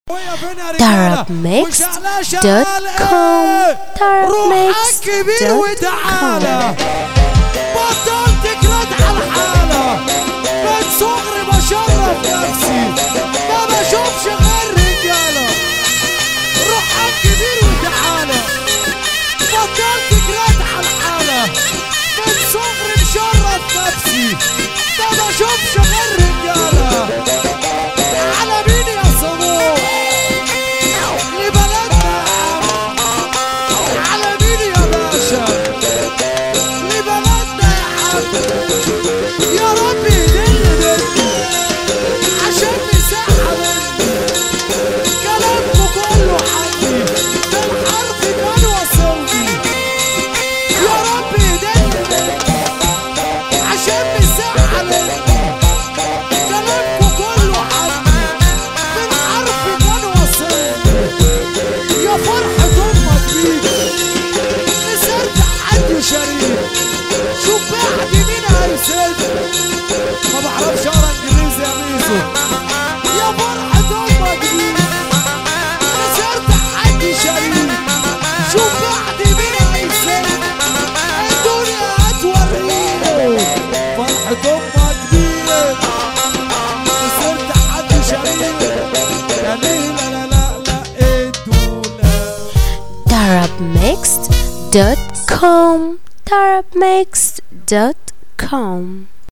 darabmixed.com روحك كبير وتعالى بطلت تكرد على الحالة من صغري بشرف نفسي ما بشوفش غير رجالة روحك كبير وتعالى بطلت تكرد على الحالة من صغري بشرف نفسي ما بشوفش غير رجالة على مين يا صبور لبلدنا يا عم على مين يا باشا لبلدنا يا عم يا رب يدل بينا عشان مساحة مني كلامكم كله حقي بالحرف كان وصلني يا رب يدل بينا عشان مساحة مني كلامكم كله حقي بالحرف كان وصلني يا فرحة أمك بيك نسرت حد شريك شوف بعد مين هيسد ما بعرفش اقرا انجليزي يا ميزو يا فرحة أمك بيك نسرت حد شريك شوف بعد مين هيسد الدنيا هتوريك فرحة أمك بيك نسرت حد شريك يا ليلى لا لا لا الدنيا darabmixed.com darabmixed.com